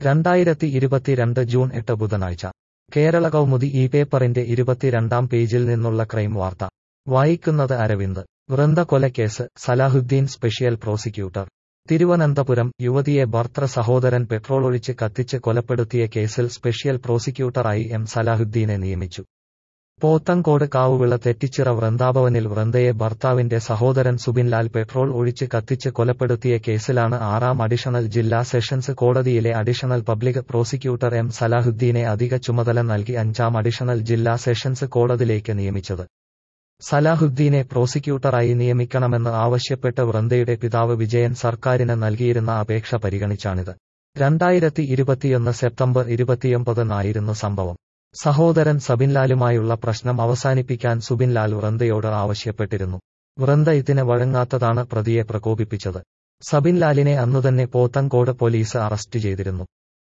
രണ്ടായിരത്തി ഇരുപത്തിരണ്ട് ജൂൺ എട്ട് ബുധനാഴ്ച കേരള കൗമുദി ഈ പേപ്പറിന്റെ ഇരുപത്തിരണ്ടാം പേജിൽ നിന്നുള്ള ക്രൈം വാർത്ത വായിക്കുന്നത് അരവിന്ദ് വൃന്ദ കൊലക്കേസ് സലാഹുദ്ദീൻ സ്പെഷ്യൽ പ്രോസിക്യൂട്ടർ തിരുവനന്തപുരം യുവതിയെ ഭർത്തൃ സഹോദരൻ പെട്രോൾ ഒഴിച്ച് കത്തിച്ച് കൊലപ്പെടുത്തിയ കേസിൽ സ്പെഷ്യൽ പ്രോസിക്യൂട്ടറായി എം സലാഹുദ്ദീനെ നിയമിച്ചു പോത്തങ്കോട് കാവുവിള തെറ്റിച്ചിറ വൃന്ദാഭവനിൽ വൃന്ദയെ ഭർത്താവിന്റെ സഹോദരൻ സുബിൻലാൽ പെട്രോൾ ഒഴിച്ച് കത്തിച്ച് കൊലപ്പെടുത്തിയ കേസിലാണ് ആറാം അഡീഷണൽ ജില്ലാ സെഷൻസ് കോടതിയിലെ അഡീഷണൽ പബ്ലിക് പ്രോസിക്യൂട്ടർ എം സലാഹുദ്ദീനെ അധിക ചുമതല നൽകി അഞ്ചാം അഡീഷണൽ ജില്ലാ സെഷൻസ് കോടതിയിലേക്ക് നിയമിച്ചത് സലാഹുദ്ദീനെ പ്രോസിക്യൂട്ടറായി നിയമിക്കണമെന്ന് ആവശ്യപ്പെട്ട് വൃന്ദയുടെ പിതാവ് വിജയൻ സർക്കാരിന് നൽകിയിരുന്ന അപേക്ഷ പരിഗണിച്ചാണിത് രണ്ടായിരത്തി ഇരുപത്തിയൊന്ന് സെപ്റ്റംബർ ഇരുപത്തിയൊമ്പതിനായിരുന്നു സംഭവം സഹോദരൻ സബിൻലാലുമായുള്ള പ്രശ്നം അവസാനിപ്പിക്കാൻ സുബിൻലാൽ വൃന്ദയോട് ആവശ്യപ്പെട്ടിരുന്നു വൃന്ദ ഇതിന് വഴങ്ങാത്തതാണ് പ്രതിയെ പ്രകോപിപ്പിച്ചത് സബിൻലാലിനെ അന്നുതന്നെ പോത്തങ്കോട് പോലീസ് അറസ്റ്റ് ചെയ്തിരുന്നു